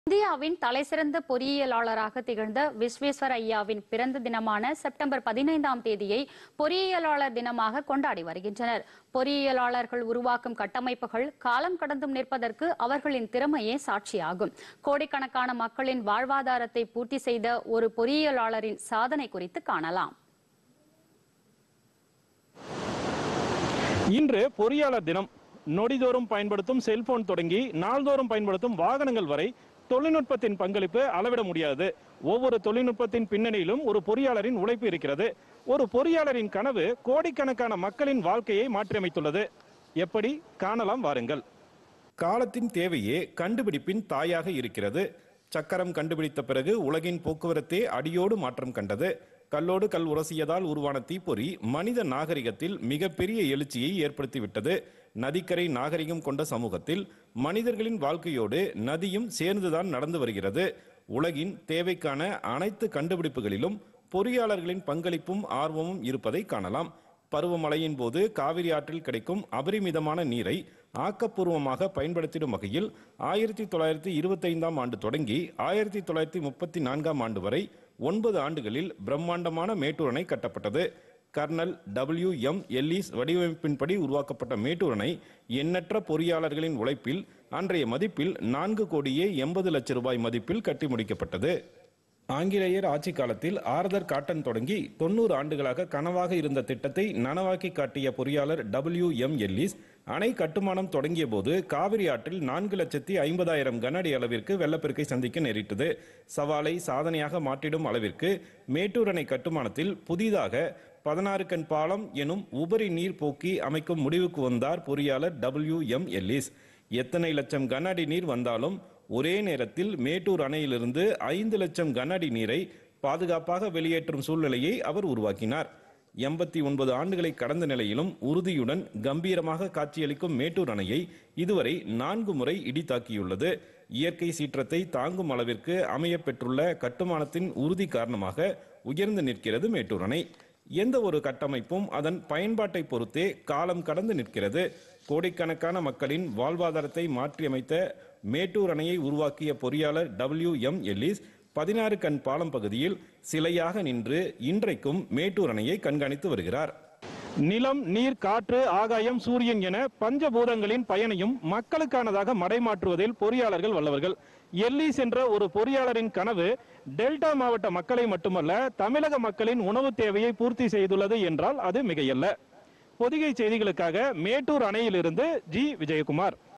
இந்தியாவின் தலைசிறந்த பொறியியலாளராக திகழ்ந்த விஸ்வேஸ்வர் ஐயாவின் பிறந்த தினமான செப்டம்பர் பதினைந்தாம் தேதியை பொறியியலாளர் தினமாக கொண்டாடி வருகின்றனர் பொறியியலாளர்கள் உருவாக்கும் கட்டமைப்புகள் காலம் கடந்தும் நிற்பதற்கு அவர்களின் திறமையே சாட்சியாகும் கோடிக்கணக்கான மக்களின் வாழ்வாதாரத்தை பூர்த்தி செய்த ஒரு பொறியியலாளரின் சாதனை குறித்து காணலாம் இன்று பொறியாளர் தினம் நொடிதோறும் பயன்படுத்தும் செல்போன் தொடங்கி நாள்தோறும் பயன்படுத்தும் வாகனங்கள் வரை தொழில்நுட்பத்தின் பங்களிப்பு அளவிட முடியாது ஒவ்வொரு தொழில்நுட்பத்தின் பின்னணியிலும் ஒரு பொறியாளரின் உழைப்பு இருக்கிறது ஒரு பொறியாளரின் கனவு கோடிக்கணக்கான மக்களின் வாழ்க்கையை மாற்றியமைத்துள்ளது எப்படி காணலாம் வாருங்கள் காலத்தின் தேவையே கண்டுபிடிப்பின் தாயாக இருக்கிறது சக்கரம் கண்டுபிடித்த பிறகு உலகின் போக்குவரத்தே அடியோடு மாற்றம் கண்டது கல்லோடு கல் உரசியதால் உருவான தீப்பொறி மனித நாகரிகத்தில் மிகப்பெரிய எழுச்சியை ஏற்படுத்திவிட்டது நதிக்கரை நாகரிகம் கொண்ட சமூகத்தில் மனிதர்களின் வாழ்க்கையோடு நதியும் சேர்ந்துதான் நடந்து வருகிறது உலகின் தேவைக்கான அனைத்து கண்டுபிடிப்புகளிலும் பொறியாளர்களின் பங்களிப்பும் ஆர்வமும் இருப்பதை காணலாம் பருவமழையின் போது காவிரி ஆற்றில் கிடைக்கும் அபரிமிதமான நீரை ஆக்கப்பூர்வமாக பயன்படுத்திடும் வகையில் ஆயிரத்தி தொள்ளாயிரத்தி இருபத்தைந்தாம் ஆண்டு தொடங்கி ஆயிரத்தி தொள்ளாயிரத்தி முப்பத்தி நான்காம் ஆண்டு வரை ஒன்பது ஆண்டுகளில் பிரம்மாண்டமான மேட்டூர் அணை கட்டப்பட்டது கர்னல் டபிள்யூ எம் எல்லிஸ் வடிவமைப்பின்படி உருவாக்கப்பட்ட மேட்டூர் அணை எண்ணற்ற பொறியாளர்களின் உழைப்பில் அன்றைய மதிப்பில் நான்கு கோடியே எண்பது லட்சம் ரூபாய் மதிப்பில் கட்டி முடிக்கப்பட்டது ஆங்கிலேயர் ஆட்சி காலத்தில் ஆர்தர் காட்டன் தொடங்கி தொண்ணூறு ஆண்டுகளாக கனவாக இருந்த திட்டத்தை நனவாக்கி காட்டிய பொறியாளர் டபிள்யூ எம் எல்லிஸ் அணை கட்டுமானம் தொடங்கிய போது காவிரி ஆற்றில் நான்கு லட்சத்தி ஐம்பதாயிரம் கன அடி அளவிற்கு வெள்ளப்பெருக்கை சந்திக்க நேரிட்டது சவாலை சாதனையாக மாற்றிடும் அளவிற்கு மேட்டூர் அணை கட்டுமானத்தில் புதிதாக பதினாறு கண் பாலம் எனும் உபரி நீர் போக்கி அமைக்கும் முடிவுக்கு வந்தார் பொறியாளர் டபிள்யூ எம் எல்லிஸ் எத்தனை லட்சம் கன அடி நீர் வந்தாலும் ஒரே நேரத்தில் மேட்டூர் அணையிலிருந்து ஐந்து லட்சம் கன அடி நீரை பாதுகாப்பாக வெளியேற்றும் சூழ்நிலையை அவர் உருவாக்கினார் எண்பத்தி ஒன்பது ஆண்டுகளை கடந்த நிலையிலும் உறுதியுடன் கம்பீரமாக காட்சியளிக்கும் மேட்டூர் அணையை இதுவரை நான்கு முறை இடித்தாக்கியுள்ளது இயற்கை சீற்றத்தை தாங்கும் அளவிற்கு அமைய பெற்றுள்ள கட்டுமானத்தின் உறுதி காரணமாக உயர்ந்து நிற்கிறது மேட்டூர் அணை எந்த ஒரு கட்டமைப்பும் அதன் பயன்பாட்டை பொறுத்தே காலம் கடந்து நிற்கிறது கோடிக்கணக்கான மக்களின் வாழ்வாதாரத்தை மாற்றியமைத்த மேட்டூர் அணையை உருவாக்கிய பொறியாளர் டபிள்யூ எம் எல்லிஸ் பதினாறு கண் பாலம் பகுதியில் சிலையாக நின்று இன்றைக்கும் மேட்டூர் அணையை கண்காணித்து வருகிறார் நிலம் நீர் காற்று ஆகாயம் சூரியன் என பஞ்சபூதங்களின் பயனையும் மக்களுக்கானதாக மடைமாற்றுவதில் பொறியாளர்கள் வல்லவர்கள் எல்லிஸ் என்ற ஒரு பொறியாளரின் கனவு டெல்டா மாவட்ட மக்களை மட்டுமல்ல தமிழக மக்களின் உணவு தேவையை பூர்த்தி செய்துள்ளது என்றால் அது மிகையல்ல பொதிகை செய்திகளுக்காக மேட்டூர் அணையிலிருந்து ஜி விஜயகுமார்